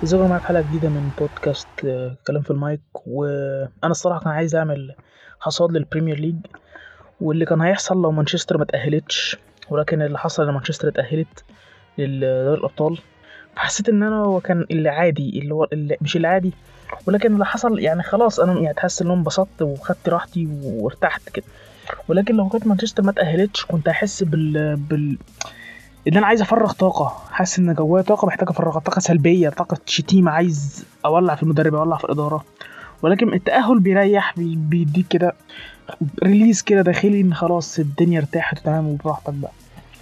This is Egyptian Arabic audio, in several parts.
ازيكم معاك حلقة جديدة من بودكاست آه، كلام في المايك وانا الصراحة كان عايز اعمل حصاد للبريمير ليج واللي كان هيحصل لو مانشستر ما تأهلتش ولكن اللي حصل ان مانشستر اتأهلت لدوري الابطال حسيت ان انا هو كان اللي عادي اللي هو اللي مش العادي ولكن اللي حصل يعني خلاص انا يعني تحس ان انا انبسطت وخدت راحتي وارتحت كده ولكن لو كانت مانشستر ما تأهلتش كنت هحس بال بال ان انا عايز افرغ طاقه حاسس ان جوايا طاقه محتاج افرغها طاقه سلبيه طاقه شتيمه عايز اولع في المدرب اولع في الاداره ولكن التاهل بيريح بي- بيديك كده ريليز كده داخلي ان خلاص الدنيا ارتاحت وتمام وبراحتك بقى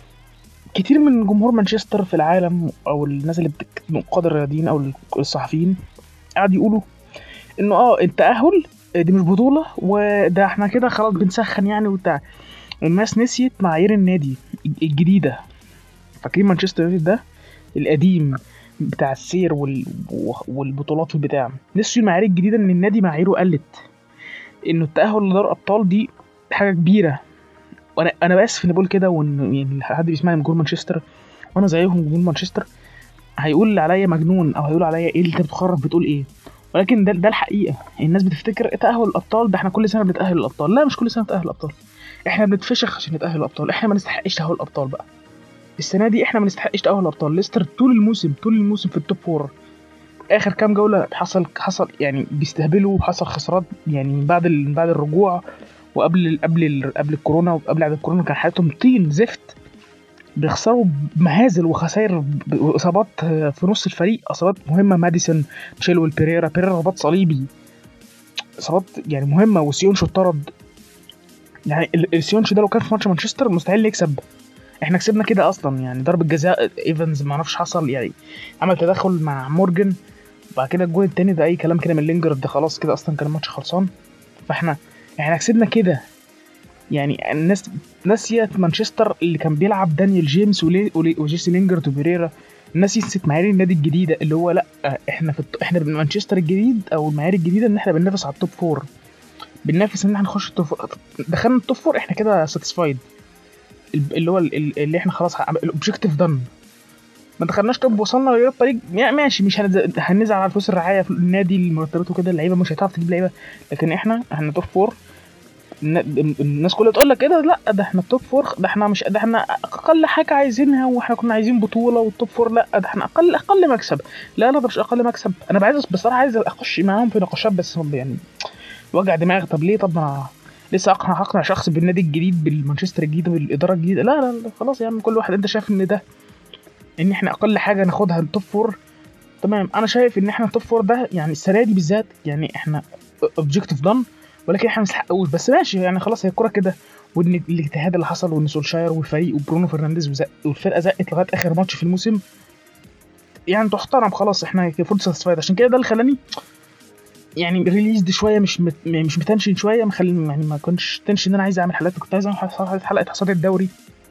كتير من جمهور مانشستر في العالم او الناس اللي بتنقاد الرياضيين او الصحفيين قاعد يقولوا انه اه التاهل دي مش بطوله وده احنا كده خلاص بنسخن يعني وبتاع الناس نسيت معايير النادي الجديده فاكرين مانشستر يونايتد ده القديم بتاع السير وال... والبطولات والبتاع نسيوا المعايير الجديده ان النادي معاييره قلت انه التاهل لدوري الابطال دي حاجه كبيره وانا انا باسف اني بقول كده وان يعني حد بيسمعني من جمهور مانشستر وانا زيهم جمهور مانشستر هيقول عليا مجنون او هيقول عليا ايه اللي انت بتخرف بتقول ايه ولكن ده ده الحقيقه الناس بتفتكر تاهل الابطال ده احنا كل سنه بنتاهل الابطال لا مش كل سنه بنتاهل الابطال احنا بنتفشخ عشان نتاهل الابطال احنا ما نستحقش تاهل الابطال بقى السنه دي احنا ما نستحقش تاهل الابطال ليستر طول الموسم طول الموسم في التوب فور اخر كام جوله حصل حصل يعني بيستهبلوا وحصل خسارات يعني من بعد ال- من بعد الرجوع وقبل قبل ال- قبل الكورونا وقبل عدد الكورونا كان حياتهم طين زفت بيخسروا بمهازل وخسائر ب- واصابات آه، في نص الفريق اصابات مهمه ماديسون تشيلويل بيريرا بيريرا رباط صليبي اصابات يعني مهمه وسيونشو اتطرد يعني ال- السيونشو ده لو كان في ماتش مانشستر مستحيل يكسب احنا كسبنا كده اصلا يعني ضربة جزاء ايفنز ما اعرفش حصل يعني عمل تدخل مع مورجان وبعد كده الجول التاني ده اي كلام كده من لينجرد ده خلاص كده اصلا كان الماتش خلصان فاحنا احنا كسبنا كده يعني الناس نسيت مانشستر اللي كان بيلعب دانيال جيمس ولي- ولي- وجيسي لينجرد وبيريرا الناس نسيت معايير النادي الجديده اللي هو لا احنا في الت... احنا مانشستر الجديد او المعايير الجديده ان احنا بننافس على التوب فور بننافس ان احنا نخش التوب فور دخلنا التوب فور احنا كده ساتيسفايد اللي هو ال- ال- اللي احنا خلاص الاوبجيكتيف دن ما دخلناش طب وصلنا ليوروبا ليج يعني ماشي مش هنز- هنزعل على فلوس الرعايه في النادي المرتبات وكده اللعيبه مش هتعرف تجيب لعيبه لكن احنا احنا توب فور الن- الناس كلها تقول لك كده لا ده احنا التوب فور ده احنا مش ده احنا اقل حاجه عايزينها واحنا كنا عايزين بطوله والتوب فور لا ده احنا اقل اقل مكسب لا لا ده مش اقل مكسب انا عايز بصراحه عايز اخش معاهم في نقاشات بس هم يعني وجع دماغ طب ليه طب ما أنا لسه اقنع هقنع شخص بالنادي الجديد بالمانشستر الجديد بالاداره الجديده لا لا, لا خلاص يا عم كل واحد انت شايف ان ده ان احنا اقل حاجه ناخدها التوب فور تمام انا شايف ان احنا التوب فور ده يعني السنه دي بالذات يعني احنا اوبجيكتيف دان ولكن احنا ما نستحقوش بس ماشي يعني خلاص هي الكوره كده وان الاجتهاد اللي حصل وان سولشاير والفريق وبرونو فرنانديز وزق والفرقه زقت لغايه اخر ماتش في الموسم يعني تحترم خلاص احنا المفروض ساتسفايد عشان كده ده اللي خلاني يعني ريليزد شويه مش مت... مش متنشن شويه مخلي يعني ما كنتش تنشن ان انا عايز اعمل حلقات كنت عايز اعمل حلقه حلقه حصاد الدوري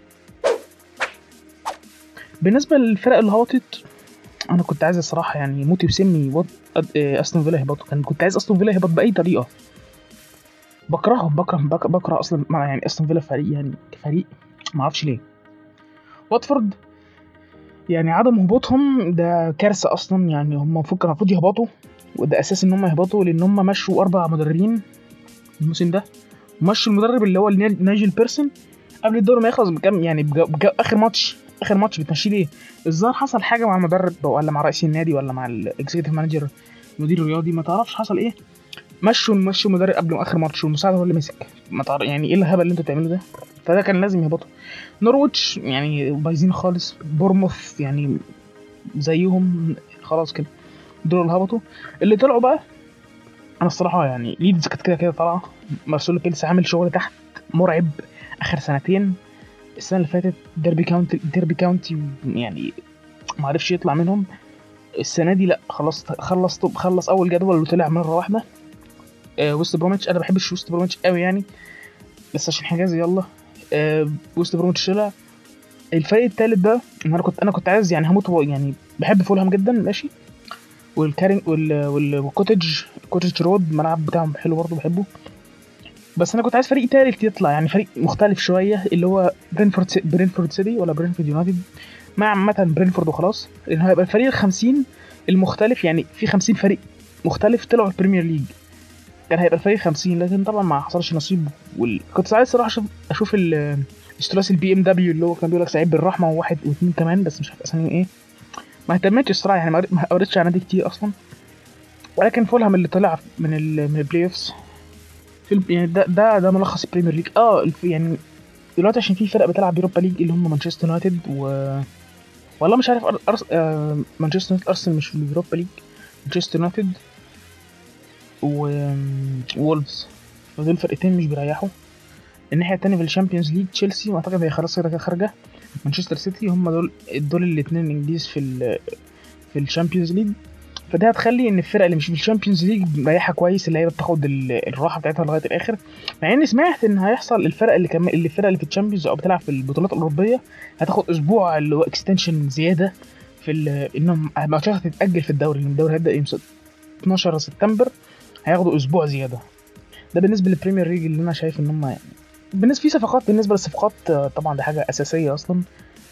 بالنسبه للفرق اللي هبطت انا كنت عايز الصراحه يعني موتي وسمي وط... آه، استون فيلا يهبطوا كان كنت عايز استون فيلا يهبط باي طريقه بكرههم بكره بك- بكره اصلا مع يعني استون فيلا فريق يعني كفريق ما اعرفش ليه واتفورد يعني عدم هبوطهم ده كارثه اصلا يعني هم المفروض كانوا المفروض يهبطوا وده اساس ان هم يهبطوا لان هم مشوا اربع مدربين الموسم ده ومشوا المدرب اللي هو النا- نايجل بيرسون قبل الدوري ما يخلص بكام يعني بجا بجا اخر ماتش اخر ماتش بتمشيه ليه؟ الظاهر حصل حاجه مع المدرب ولا مع رئيس النادي ولا مع الاكزيكتيف مانجر المدير الرياضي ما تعرفش حصل ايه مشوا مشوا المدرب قبل اخر ماتش والمساعد هو اللي مسك ما تعرف يعني ايه الهبل اللي انتوا بتعملوه ده فده كان لازم يهبطوا نورويتش يعني بايظين خالص بورموث يعني زيهم خلاص كده دول اللي هبطوا اللي طلعوا بقى انا الصراحه يعني ليدز كانت كده كده طالعه مارسيلو بيلس عامل شغل تحت مرعب اخر سنتين السنه اللي فاتت ديربي كاونتي ديربي كاونتي يعني ما عرفش يطلع منهم السنه دي لا خلاص خلص طب خلص اول جدول وطلع مره واحده آه وست بروميتش انا ما بحبش وست بروميتش قوي يعني بس عشان حجازي يلا آه وست بروميتش طلع الفريق التالت ده إن انا كنت انا كنت عايز يعني هموت و- يعني بحب فولهام جدا ماشي والكارين وال... وال... والكوتج الكوتج رود الملعب بتاعهم حلو برضه بحبه بس انا كنت عايز فريق تالت يطلع يعني فريق مختلف شويه اللي هو برينفورد سي... برينفورد سيتي ولا برينفورد يونايتد مع عامه برينفورد وخلاص لان هيبقى الفريق ال 50 المختلف يعني في 50 فريق مختلف طلعوا البريمير ليج كان هيبقى الفريق 50 لكن طبعا ما حصلش نصيب وال... كنت عايز صراحه اشوف اشوف ال... الثلاثي البي ام دبليو اللي هو كان بيقول لك سعيد بالرحمه وواحد واثنين كمان بس مش عارف اساميهم ايه ما اهتمتش الصراحه يعني ما قريتش عن دي كتير اصلا ولكن فولهام اللي طلع من ال من البلاي اوفز في يعني ده ده ده ملخص البريمير ليج اه يعني دلوقتي عشان في فرق بتلعب يوروبا ليج اللي هم مانشستر يونايتد و والله مش عارف أرس... آه مانشستر يونايتد ارسنال مش في اليوروبا ليج مانشستر يونايتد و وولفز فدول فرقتين مش بيريحوا الناحيه التانية في الشامبيونز ليج تشيلسي واعتقد هي خلاص كده خارجه مانشستر سيتي هم دول دول الاثنين الانجليز في ال في الشامبيونز ليج فده هتخلي ان الفرق اللي مش في الشامبيونز ليج مريحه كويس اللي هي بتاخد الراحه بتاعتها لغايه الاخر مع اني سمعت ان هيحصل الفرق اللي كم... اللي الفرق اللي في الشامبيونز او بتلعب في البطولات الاوروبيه هتاخد اسبوع اللي هو اكستنشن زياده في ال... انهم ماتشات هتتاجل في الدوري لان الدوري هيبدا يوم 12 سبتمبر هياخدوا اسبوع زياده ده بالنسبه للبريمير ليج اللي انا شايف ان هم يعني بالنسبه في صفقات بالنسبه للصفقات طبعا دي حاجه اساسيه اصلا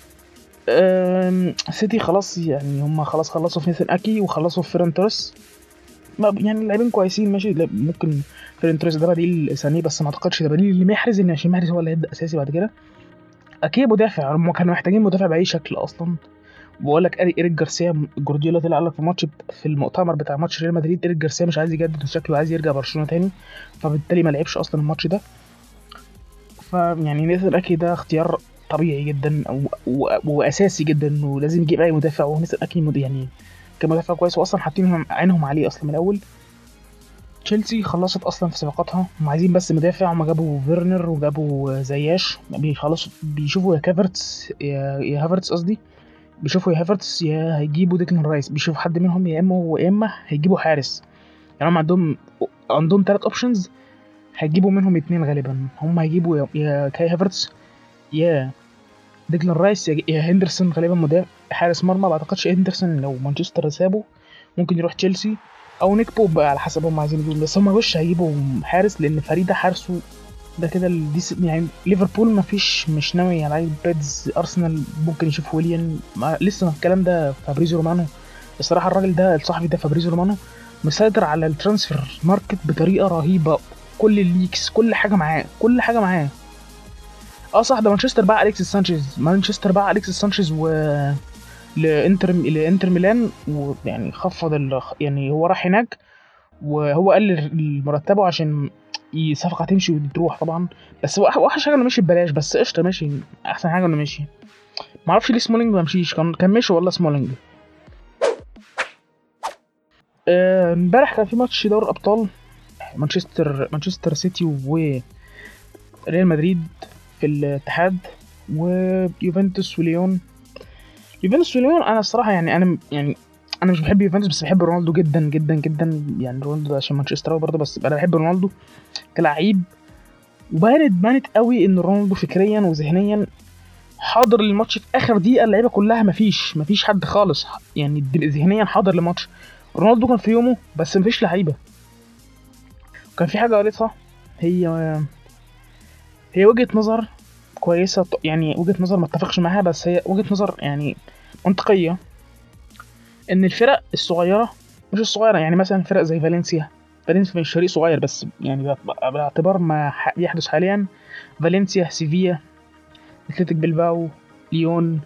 سيتي خلاص يعني هم خلاص خلصوا في نيثن اكي وخلصوا في فيرن توريس يعني اللاعبين كويسين ماشي ممكن فيرن توريس ده بديل ثاني بس ما اعتقدش ده بديل لمحرز ان عشان محرز هو اللي هيبدا اساسي بعد كده اكي مدافع هم كانوا محتاجين مدافع باي شكل اصلا بقول لك ايريك جارسيا جوارديولا طلع لك في ماتش في المؤتمر بتاع ماتش ريال مدريد ايريك جارسيا مش عايز يجدد وشكله عايز يرجع برشلونه تاني فبالتالي ما لعبش اصلا الماتش ده فيعني نيثن اكي ده اختيار طبيعي جدا واساسي جدا ولازم يجيب اي مدافع ونيثن اكي يعني كان مدافع كويس واصلا حاطين عينهم عليه اصلا من الاول تشيلسي خلصت اصلا في صفقاتها هم عايزين بس مدافع هم جابوا فيرنر وجابوا زياش بيخلصوا بيشوفوا يا كافرتس يا, يا هافرتس قصدي بيشوفوا يا هافرتس يا هيجيبوا ديكلان رايس بيشوفوا حد منهم يا اما يا اما هيجيبوا حارس يعني هم عندهم عندهم ثلاث اوبشنز هيجيبوا منهم اتنين غالبا هم هيجيبوا يا كاي هافرتس يا ديكلان رايس يا هندرسون غالبا مدافع حارس مرمى ما اعتقدش هندرسون لو مانشستر سابه ممكن يروح تشيلسي او نيك بوب بقى على حسب هم عايزين يجيبوا بس هم وش هيجيبوا حارس لان فريده حارسه ده كده دي يعني ليفربول ما فيش مش ناوي على بريدز ارسنال ممكن يشوف ويليان لسه الكلام ده فابريزو رومانو الصراحه الراجل ده الصحفي ده فابريزو رومانو مسيطر على الترانسفير ماركت بطريقه رهيبه كل الليكس كل حاجه معاه كل حاجه معاه اه صح ده مانشستر باع اليكسيس سانشيز مانشستر باع اليكسيس سانشيز و لانتر لانتر ميلان ويعني خفض ال... يعني هو راح هناك وهو قلل مرتبه عشان الصفقه تمشي وتروح طبعا بس هو اوحش حاجه انه مشي ببلاش بس قشطه ماشي احسن حاجه انه مشي معرفش ليه سمولينج ما مشيش كان كان مشي والله سمولينج امبارح كان في ماتش دوري الابطال مانشستر مانشستر سيتي وريال مدريد في الاتحاد ويوفنتوس وليون يوفنتوس وليون انا الصراحه يعني انا يعني انا مش بحب يوفنتوس بس بحب رونالدو جدا جدا جدا يعني رونالدو عشان مانشستر برضه بس انا بحب رونالدو كلاعب وبانت بانت قوي ان رونالدو فكريا وذهنيا حاضر للماتش في اخر دقيقه اللعيبه كلها مفيش مفيش حد خالص يعني ذهنيا حاضر للماتش رونالدو كان في يومه بس مفيش لعيبه كان في حاجه قريتها هي هي وجهه نظر كويسه يعني وجهه نظر ما اتفقش معاها بس هي وجهه نظر يعني منطقيه ان الفرق الصغيره مش الصغيره يعني مثلا فرق زي فالنسيا فالنسيا مش فريق صغير بس يعني باعتبار ما يحدث حاليا فالنسيا سيفيا اتلتيك بلباو ليون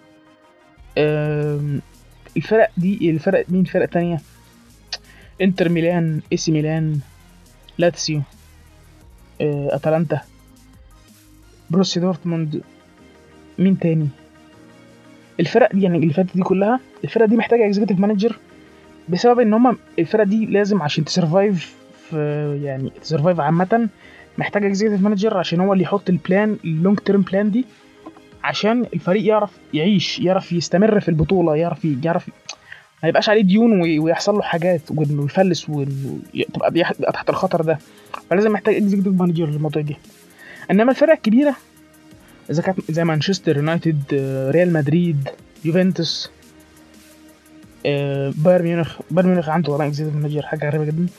الفرق دي الفرق مين فرق تانية انتر ميلان اي سي ميلان لاتسيو اتلانتا بروسيا دورتموند مين تاني الفرق دي يعني اللي فاتت دي كلها الفرق دي محتاجه اكزيكتيف مانجر بسبب ان هم الفرق دي لازم عشان تسرفايف في يعني تسرفايف عامه محتاجه اكزيكتيف مانجر عشان هو اللي يحط البلان اللونج تيرم بلان دي عشان الفريق يعرف يعيش يعرف يستمر في البطوله يعرف يعرف ما يبقاش عليه ديون ويحصل له حاجات وانه يفلس وتبقى تحت الخطر ده فلازم محتاج اكزيكتيف مانجر للموضوع دي انما الفرق الكبيره اذا كانت زي مانشستر يونايتد ريال مدريد يوفنتوس بايرن ميونخ بايرن ميونخ عنده طبعا اكزيكتيف مانجر حاجه غريبه جدا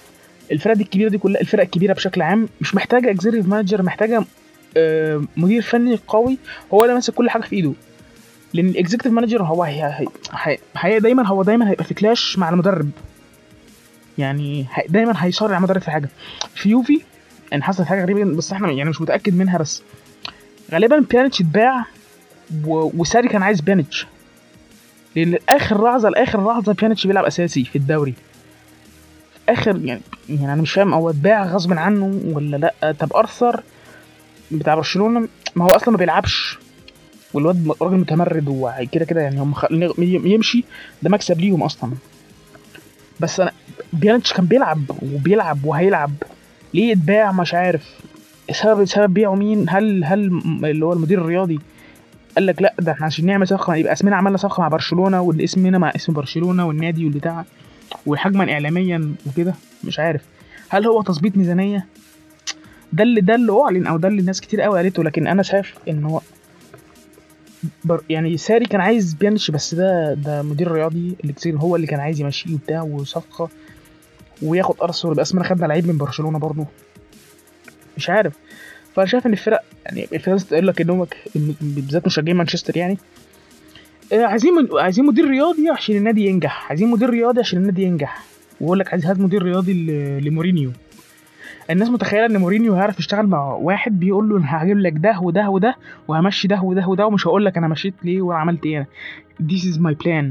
الفرق دي الكبيره دي كلها الفرق الكبيره بشكل عام مش محتاجه اكزيكتيف مانجر محتاجه آه، مدير فني قوي هو اللي ماسك كل حاجه في ايده لان الاكزيكتيف مانجر هو هي هي هي هي دايما هو دايما هيبقى في كلاش مع المدرب يعني هي دايما هيصارع المدرب في حاجه في يوفي يعني حصلت حاجه غريبه جداً، بس احنا يعني مش متاكد منها بس غالبا بيانيتش اتباع و... وساري كان عايز بيانيتش لان اخر لحظه لاخر لحظه بيانيتش بيلعب اساسي في الدوري اخر يعني يعني انا مش فاهم هو اتباع غصب عنه ولا لا طب ارثر بتاع برشلونه ما هو اصلا ما بيلعبش والواد راجل متمرد وكده كده يعني هم خ... يمشي ده مكسب ليهم اصلا بس انا بيانيتش كان بيلعب وبيلعب وهيلعب ليه اتباع مش عارف سبب سبب بيعه مين هل هل م- اللي هو المدير الرياضي قال لك لا ده احنا عشان نعمل صفقه يبقى اسمنا عملنا صفقه مع برشلونه والاسمنا مع اسم برشلونه والنادي والبتاع وحجما اعلاميا وكده مش عارف هل هو تظبيط ميزانيه ده اللي ده اللي اعلن او ده اللي ناس كتير قوي قالته لكن انا شايف ان هو بر يعني ساري كان عايز بيانش بس ده ده مدير رياضي اللي كتير هو اللي كان عايز يمشيه وبتاع وصفقه وياخد ارسنال يبقى اسمنا خدنا لعيب من برشلونه برضه مش عارف فانا شايف ان الفرق يعني في ناس تقول لك ان هم ك- إن- بالذات مشجعين مانشستر يعني آه، عايزين من- عايزين مدير رياضي عشان النادي ينجح عايزين مدير رياضي عشان النادي ينجح ويقول لك عايز هات مدير رياضي ل- لمورينيو الناس متخيله ان مورينيو هيعرف يشتغل مع واحد بيقول له انا هجيب لك ده وده وده وهمشي ده وده وده ومش هقول لك انا مشيت ليه وانا عملت ايه This is my plan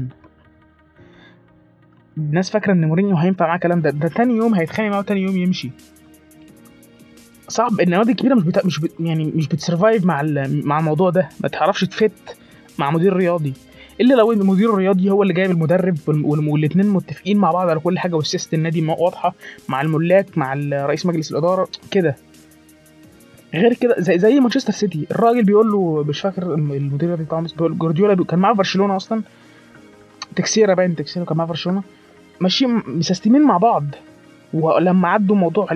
الناس فاكره ان مورينيو هينفع معاه الكلام ده ده تاني يوم هيتخانق معاه تاني يوم يمشي صعب النوادي الكبيره مش بتا... مش بت... يعني مش بتسرفايف مع ال... مع الموضوع ده ما تعرفش تفت مع مدير رياضي الا لو المدير الرياضي هو اللي جايب المدرب وال... وال... والاثنين متفقين مع بعض على كل حاجه وسياسه النادي م- واضحه مع الملاك مع ال- رئيس مجلس الاداره كده غير كده زي زي مانشستر سيتي الراجل بيقول له مش فاكر الم- المدير الرياضي بتاعهم اسمه بيقول جوارديولا بي- كان معاه في برشلونه اصلا تكسيره باين تكسيره كان معاه في برشلونه ماشيين مسستمين مع بعض ولما عدوا موضوع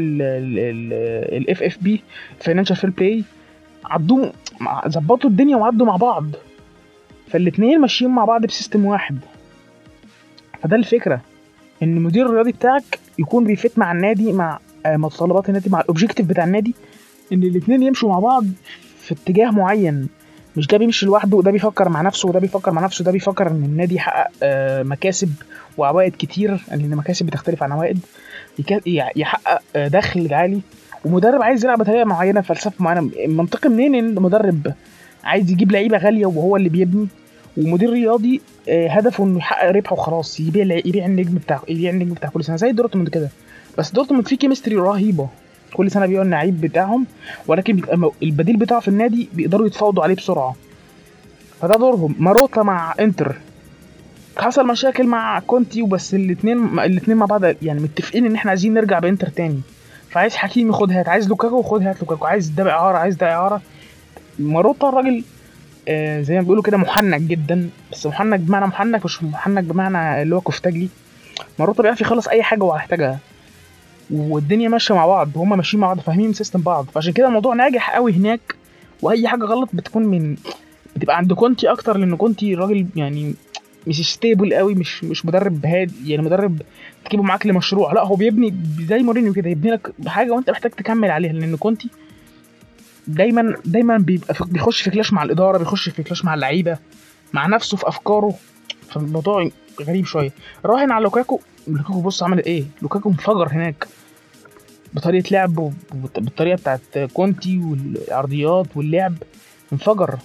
الاف اف بي فاينانشال فير بلاي عدوا مع- ظبطوا الدنيا وعدوا مع بعض فالاتنين ماشيين مع بعض بسيستم واحد فده الفكره ان المدير الرياضي بتاعك يكون بيفت مع النادي مع آه، متطلبات النادي مع الاوبجيكتيف بتاع النادي ان الاتنين يمشوا مع بعض في اتجاه معين مش ده بيمشي لوحده وده بيفكر مع نفسه وده بيفكر مع نفسه ده بيفكر ان النادي يحقق آه، مكاسب وعوائد كتير لان المكاسب بتختلف عن عوائد يكا- يع- يحقق آه، دخل عالي ومدرب عايز يلعب بطريقه معينه فلسفه معينه منطقي منين ان المدرب عايز يجيب لعيبه غاليه وهو اللي بيبني ومدير رياضي آه، هدفه انه يحقق ربح وخلاص يبيع الع- يبيع النجم بتاع يبيع النجم بتاع كل سنه زي دورتموند كده بس دورتموند فيه كيمستري رهيبه كل سنه بيبيعوا اللعيب بتاعهم ولكن بيبقى م- البديل بتاعه في النادي بيقدروا يتفاوضوا عليه بسرعه فده دورهم ماروتا مع انتر حصل مشاكل مع كونتي وبس الاثنين الاثنين مع بعض يعني متفقين ان احنا عايزين نرجع بانتر تاني فعايز حكيمي خد هات عايز لوكاكو خد هات لوكاكو عايز ده اعاره عايز ده اعاره ماروتا الراجل آه زي ما بيقولوا كده محنك جدا بس محنك بمعنى محنك مش محنك بمعنى اللي هو كفتاجي ماروتا بيعرف يخلص اي حاجه هو هيحتاجها والدنيا ماشيه مع بعض وهم ماشيين مع بعض فاهمين سيستم بعض فعشان كده الموضوع ناجح قوي هناك واي حاجه غلط بتكون من بتبقى عند كونتي اكتر لان كونتي راجل يعني مش ستيبل قوي مش مش مدرب هادي يعني مدرب تجيبه معاك لمشروع لا هو بيبني زي مورينيو كده يبني لك حاجه وانت محتاج تكمل عليها لان كونتي دايما دايما بيبقى في بيخش في كلاش مع الاداره بيخش في كلاش مع اللعيبه مع نفسه في افكاره فالموضوع غريب شويه راهن على لوكاكو لوكاكو بص عمل ايه لوكاكو انفجر هناك بطريقه لعب وبالطريقه بتاعت كونتي والعرضيات واللعب انفجر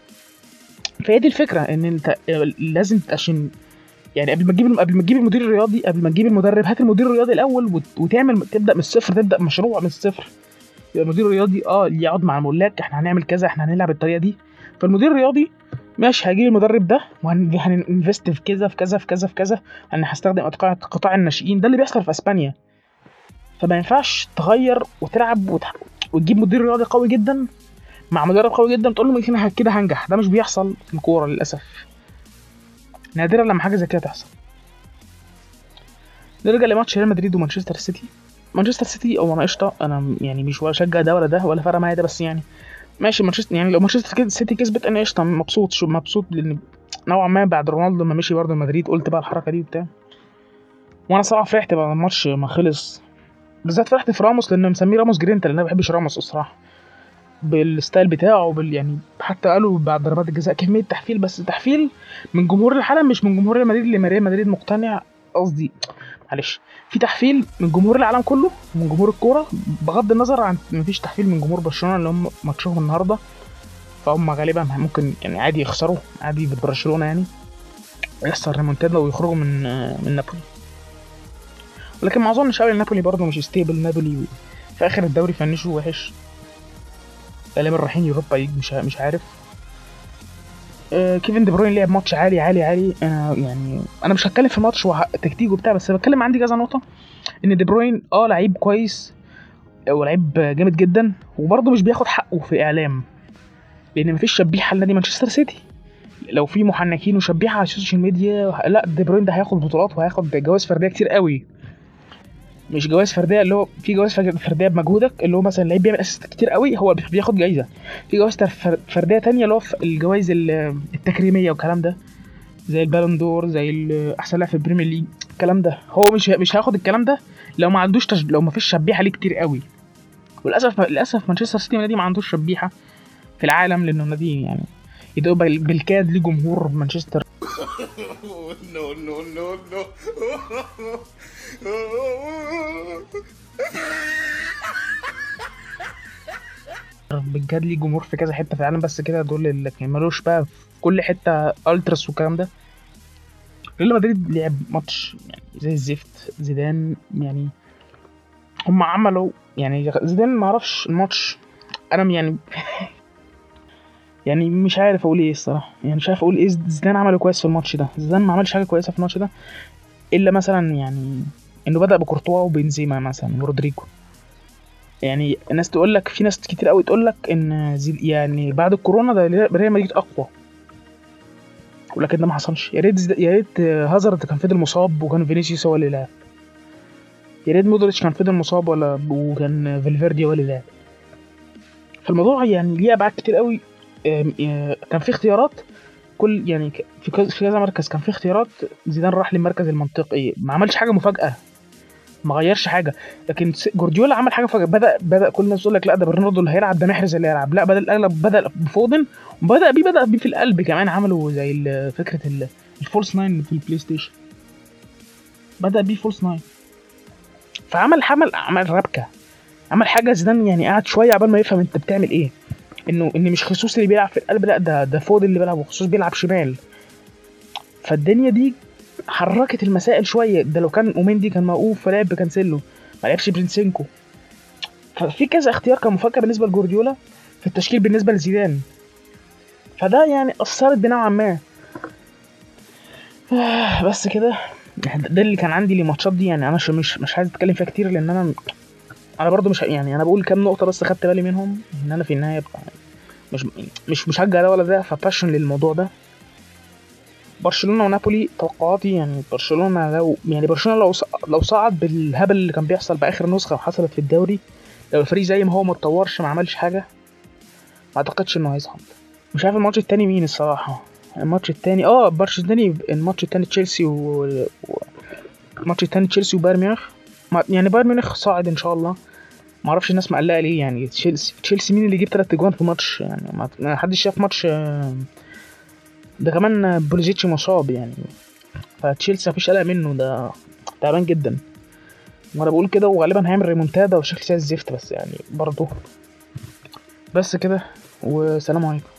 فهي دي الفكره ان انت لازم عشان يعني قبل ما تجيب قبل ما تجيب المدير الرياضي قبل ما تجيب المدرب هات المدير الرياضي الاول وت- وتعمل تبدا من الصفر تبدا مشروع من الصفر يبقى المدير الرياضي اه يقعد مع الملاك احنا هنعمل كذا احنا هنلعب بالطريقه دي فالمدير الرياضي ماشي هجيب المدرب ده وهننفست في كذا في كذا في كذا في كذا انا هستخدم قطاع قطاع الناشئين ده اللي بيحصل في اسبانيا فما ينفعش تغير وتلعب وتح... وتجيب مدير رياضي قوي جدا مع مدرب قوي جدا تقول له كده كده هنجح ده مش بيحصل في الكوره للاسف نادرا لما حاجه زي كده تحصل نرجع لماتش ريال مدريد ومانشستر سيتي مانشستر سيتي هو انا قشطه انا يعني مش بشجع ده ولا ده ولا فارقه معايا ده بس يعني ماشي مانشستر يعني لو مانشستر سيتي كسبت انا قشطه مبسوط شو مبسوط لان نوعا ما بعد رونالدو لما مشي برضه مدريد قلت بقى الحركه دي وبتاع وانا صراحه فرحت بعد الماتش ما خلص بالذات فرحت في راموس لان مسميه راموس جرينتا لان انا ما بحبش راموس الصراحه بالستايل بتاعه بال يعني حتى قالوا بعد ضربات الجزاء كميه تحفيل بس تحفيل من جمهور العالم مش من جمهور ريال مدريد اللي ريال مدريد مقتنع قصدي معلش في تحفيل من جمهور العالم كله من جمهور الكوره بغض النظر عن مفيش تحفيل من جمهور برشلونه اللي هم ماتشهم النهارده فهم غالبا ممكن يعني عادي يخسروا عادي في برشلونه يعني يحصل ريمونتادا ويخرجوا من من نابولي ولكن ما اظنش قوي نابولي برضه مش ستيبل نابولي في اخر الدوري فنشوا وحش غالبا رايحين يوروبا ليج مش مش عارف آه كيفن دي بروين لعب ماتش عالي عالي عالي انا يعني انا مش هتكلم في الماتش وتكتيك وبتاع بس بتكلم عندي كذا نقطه ان دي بروين اه لعيب كويس ولعيب جامد جدا وبرضه مش بياخد حقه في اعلام لان مفيش شبيحه لنادي مانشستر سيتي لو في محنكين وشبيحه على السوشيال ميديا لا دي بروين ده هياخد بطولات وهياخد جوائز فرديه كتير قوي مش جوائز فرديه اللي هو في جوائز فرديه بمجهودك اللي هو مثلا لعيب بيعمل اسيست كتير قوي هو بياخد جايزه في جوائز فرديه تانية اللي هو الجوائز التكريميه والكلام ده زي البالون دور زي احسن لاعب في البريمير ليج الكلام ده هو مش مش هياخد الكلام ده لو ما عندوش تج... لو ما فيش شبيحه ليه كتير قوي وللاسف للاسف مانشستر سيتي نادي ما عندوش شبيحه في العالم لانه نادي يعني يدوب بالكاد ليه جمهور مانشستر no no no no بالكاد ليه جمهور في كذا حته في العالم بس كده دول اللي ملوش بقى في كل حته التراس والكلام ده ريال مدريد لعب ماتش يعني زي الزفت زيدان يعني هم عملوا يعني زيدان ما اعرفش الماتش انا يعني يعني مش عارف اقول ايه الصراحه يعني مش عارف اقول ايه زيدان عمله كويس في الماتش ده زيدان ما عملش حاجه كويسه في الماتش ده الا مثلا يعني انه بدا بكورتوا وبنزيما مثلا ورودريجو يعني الناس تقول لك في ناس كتير قوي تقول لك ان يعني بعد الكورونا ده ريال مدريد اقوى ولكن ده ما حصلش يا ريت يا ريت هازارد كان فضل مصاب وكان فينيسيوس هو اللي لعب يا ريت مودريتش كان فضل مصاب ولا وكان فالفيردي هو اللي لعب فالموضوع يعني ليه ابعاد كتير قوي كان في اختيارات كل يعني في كذا مركز كان في اختيارات زيدان راح للمركز المنطقي ما عملش حاجه مفاجاه ما غيرش حاجه لكن جوارديولا عمل حاجه مفاجاه بدا بدا كل الناس تقول لك لا ده برناردو اللي هيلعب ده محرز اللي هيلعب لا بدا الاغلب بدا بفودن وبدا بيه بدا بيه في القلب كمان عملوا زي فكره الفولس ناين في البلاي ستيشن بدا بيه فولس ناين فعمل عمل عمل ربكه عمل حاجه زيدان يعني قعد شويه عبال ما يفهم انت بتعمل ايه انه ان مش خصوص اللي بيلعب في القلب لا ده ده فود اللي بيلعب وخصوص بيلعب شمال فالدنيا دي حركت المسائل شويه ده لو كان اوميندي كان موقوف فلعب بكانسيلو ما لعبش برينسينكو ففي كذا اختيار كان مفكر بالنسبه لجوارديولا في التشكيل بالنسبه لزيدان فده يعني اثرت بنوعا ما بس كده ده اللي كان عندي للماتشات دي يعني انا مش مش عايز اتكلم فيها كتير لان انا انا برضو مش يعني انا بقول كام نقطه بس خدت بالي منهم ان انا في النهايه بقى مش مش مشجع ده ولا ده فباشن للموضوع ده برشلونه ونابولي توقعاتي يعني برشلونه لو يعني برشلونه لو لو صعد بالهبل اللي كان بيحصل باخر نسخه وحصلت في الدوري لو الفريق زي ما هو ما اتطورش ما عملش حاجه ما اعتقدش انه هيصعد مش عارف الماتش التاني مين الصراحه الماتش التاني اه الماتش التاني الماتش التاني تشيلسي و الماتش التاني تشيلسي وبايرن ميونخ يعني بايرن ميونخ صاعد ان شاء الله ما اعرفش الناس مقلقه ليه يعني تشيلسي تشيلسي مين اللي يجيب ثلاث اجوان في ماتش يعني ما حدش شاف ماتش ده كمان بوليزيتش مصاب يعني فتشيلسي مفيش قلق منه ده تعبان جدا وانا بقول كده وغالبا هيعمل ريمونتادا وشكل زي الزفت بس يعني برضه بس كده والسلام عليكم